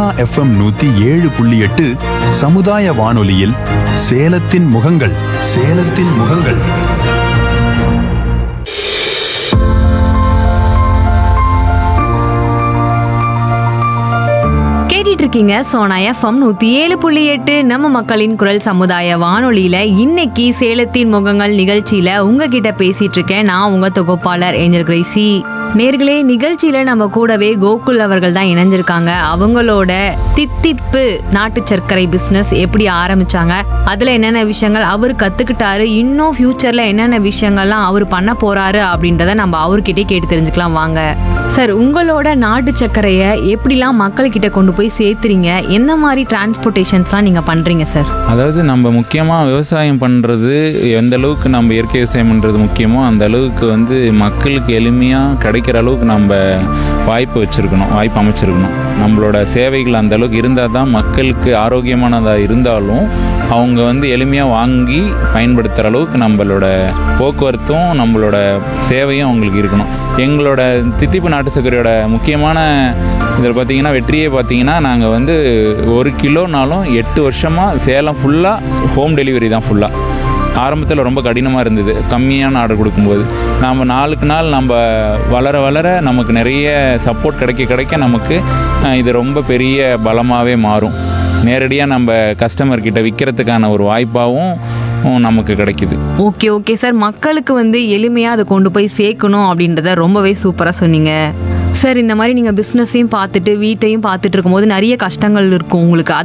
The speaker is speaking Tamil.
எஃப்எம் நூத்தி ஏழு புள்ளி எட்டு சமுதாய வானொலியில் சேலத்தின் முகங்கள் சேலத்தின் முகங்கள் கேட்டுட்டு இருக்கீங்க சோனா எஃப்எம் நூத்தி ஏழு புள்ளி எட்டு நம்ம மக்களின் குரல் சமுதாய வானொலியில இன்னைக்கு சேலத்தின் முகங்கள் நிகழ்ச்சியில உங்ககிட்ட பேசிட்டு இருக்கேன் நான் உங்க தொகுப்பாளர் ஏஞ்சல் கிரேசி நேர்களே நிகழ்ச்சியில நம்ம கூடவே கோகுல் அவர்கள் தான் இணைஞ்சிருக்காங்க அவங்களோட தித்திப்பு நாட்டு சர்க்கரை பிசினஸ் எப்படி ஆரம்பிச்சாங்க அதுல என்னென்ன விஷயங்கள் அவர் கத்துக்கிட்டாரு இன்னும் ஃபியூச்சர்ல என்னென்ன விஷயங்கள்லாம் அவர் பண்ண போறாரு அப்படின்றத நம்ம அவர்கிட்டயே கேட்டு தெரிஞ்சுக்கலாம் வாங்க சார் உங்களோட நாட்டு சர்க்கரையை எப்படிலாம் மக்கள்கிட்ட கொண்டு போய் சேர்த்துறீங்க என்ன மாதிரி டிரான்ஸ்போர்ட்டேஷன்ஸ்லாம் நீங்க பண்றீங்க சார் அதாவது நம்ம முக்கியமாக விவசாயம் பண்ணுறது எந்த அளவுக்கு நம்ம இயற்கை விவசாயம் பண்ணுறது முக்கியமோ அந்த அளவுக்கு வந்து மக்களுக்கு எளிமையாக கிடைக்கிற அளவுக்கு நம்ம வாய்ப்பு வச்சுருக்கணும் வாய்ப்பு அமைச்சிருக்கணும் நம்மளோட சேவைகள் அந்த அளவுக்கு இருந்தால் தான் மக்களுக்கு ஆரோக்கியமானதாக இருந்தாலும் அவங்க வந்து எளிமையாக வாங்கி பயன்படுத்துகிற அளவுக்கு நம்மளோட போக்குவரத்தும் நம்மளோட சேவையும் அவங்களுக்கு இருக்கணும் எங்களோட தித்திப்பு நாட்டு சர்க்கரையோட முக்கியமான இதில் பார்த்தீங்கன்னா வெற்றியே பார்த்தீங்கன்னா நாங்கள் வந்து ஒரு கிலோனாலும் எட்டு வருஷமாக சேலம் ஃபுல்லாக ஹோம் டெலிவரி தான் ஃபுல்லாக ஆரம்பத்தில் ரொம்ப கடினமாக இருந்தது கம்மியான ஆர்டர் கொடுக்கும்போது நாம் நாளுக்கு நாள் நம்ம வளர வளர நமக்கு நிறைய சப்போர்ட் கிடைக்க கிடைக்க நமக்கு அஹ், இது ரொம்ப பெரிய பலமாகவே மாறும் நேரடியாக நம்ம கஸ்டமர் கிட்ட விற்கிறதுக்கான ஒரு வாய்ப்பாகவும் நமக்கு கிடைக்குது ஓகே ஓகே சார் மக்களுக்கு வந்து எளிமையா அதை கொண்டு போய் சேர்க்கணும் அப்படின்றத ரொம்பவே சூப்பரா சொன்னீங்க சார் இந்த மாதிரி நீங்க பிசினஸையும் பார்த்துட்டு வீட்டையும் பார்த்துட்டு இருக்கும்போது நிறைய கஷ்டங்கள் இருக்கும் உங்களுக்கு